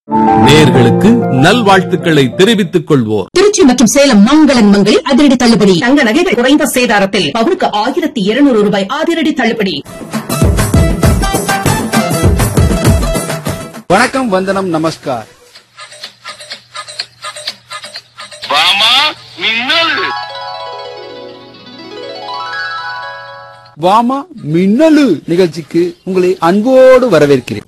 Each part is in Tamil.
நேர்களுக்கு நல்வாழ்த்துக்களை தெரிவித்துக் கொள்வோர் திருச்சி மற்றும் சேலம் மங்களன் மங்களில் அதிரடி தள்ளுபடி தங்க நகைகள் குறைந்த சேதாரத்தில் பவுனுக்கு ஆயிரத்தி இருநூறு ரூபாய் அதிரடி தள்ளுபடி வணக்கம் வந்தனம் நமஸ்கார் வாமா மின்னல் வாமா மின்னலு நிகழ்ச்சிக்கு உங்களை அன்போடு வரவேற்கிறேன்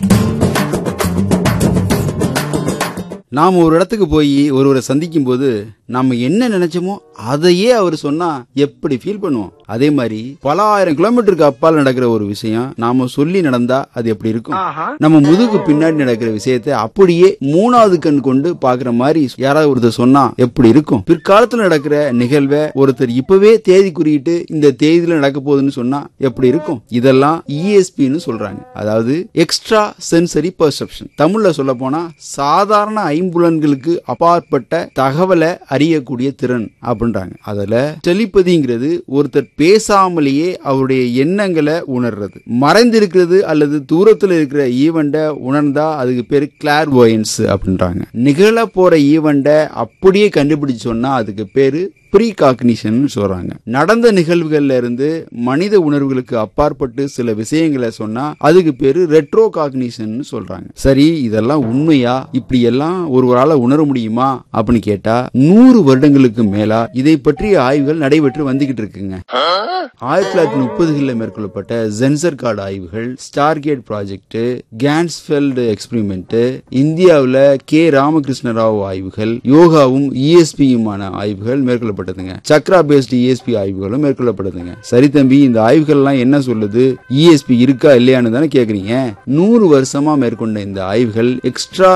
நாம் ஒரு இடத்துக்கு போய் ஒருவரை சந்திக்கும் போது நம்ம என்ன நினைச்சோமோ அதையே அவர் சொன்னா எப்படி ஃபீல் பண்ணுவோம் அதே மாதிரி பல ஆயிரம் கிலோமீட்டருக்கு அப்பால் நடக்கிற ஒரு விஷயம் நாம சொல்லி நடந்தா அது எப்படி இருக்கும் நம்ம முதுகு பின்னாடி நடக்கிற விஷயத்தை அப்படியே மூணாவது கண் கொண்டு பாக்குற மாதிரி யாராவது ஒருத்தர் சொன்னா எப்படி இருக்கும் பிற்காலத்துல நடக்கிற நிகழ்வை ஒருத்தர் இப்பவே தேதி குறியிட்டு இந்த தேதியில நடக்க போகுதுன்னு சொன்னா எப்படி இருக்கும் இதெல்லாம் இஎஸ்பின்னு சொல்றாங்க அதாவது எக்ஸ்ட்ரா சென்சரி பர்செப்ஷன் தமிழ்ல சொல்ல போனா சாதாரண ஐம்புலன்களுக்கு அப்பாற்பட்ட தகவலை அறியக்கூடிய திறன் அப்படின்றாங்க அதுல டெலிபதிங்கிறது ஒருத்தர் பேசாமலேயே அவருடைய எண்ணங்களை உணர்றது மறைந்திருக்கிறது அல்லது தூரத்துல இருக்கிற ஈவெண்ட உணர்ந்தா அதுக்கு பேரு கிளார் அப்படின்றாங்க நிகழ போற ஈவெண்ட அப்படியே கண்டுபிடிச்சு சொன்னா அதுக்கு பேரு ப்ரீ காக்னிஷன் சொல்றாங்க நடந்த நிகழ்வுகள்ல இருந்து மனித உணர்வுகளுக்கு அப்பாற்பட்டு சில விஷயங்களை சொன்னா அதுக்கு பேரு ரெட்ரோ காக்னிஷன் சொல்றாங்க சரி இதெல்லாம் உண்மையா இப்படி எல்லாம் ஒருவரால உணர முடியுமா அப்படின்னு கேட்டா நூறு வருடங்களுக்கு மேலா இதை பற்றிய ஆய்வுகள் நடைபெற்று வந்துகிட்டு இருக்குங்க ஆயிரத்தி தொள்ளாயிரத்தி முப்பதுகளில் மேற்கொள்ளப்பட்ட ஜென்சர் கார்டு ஆய்வுகள் ஸ்டார்கேட் ப்ராஜெக்ட் கேன்ஸ்ஃபெல்டு எக்ஸ்பெரிமெண்ட் இந்தியாவில் கே ராமகிருஷ்ண ராவ் ஆய்வுகள் யோகாவும் இஎஸ்பியுமான ஆய்வுகள் மேற்கொள்ளப்பட்டதுங்க சக்ரா பேஸ்டு இஎஸ்பி ஆய்வுகளும் மேற்கொள்ளப்பட்டதுங்க சரி தம்பி இந்த ஆய்வுகள்லாம் என்ன சொல்லுது இஎஸ்பி இருக்கா இல்லையான்னு தானே கேக்குறீங்க நூறு வருஷமா மேற்கொண்ட இந்த ஆய்வுகள் எக்ஸ்ட்ரா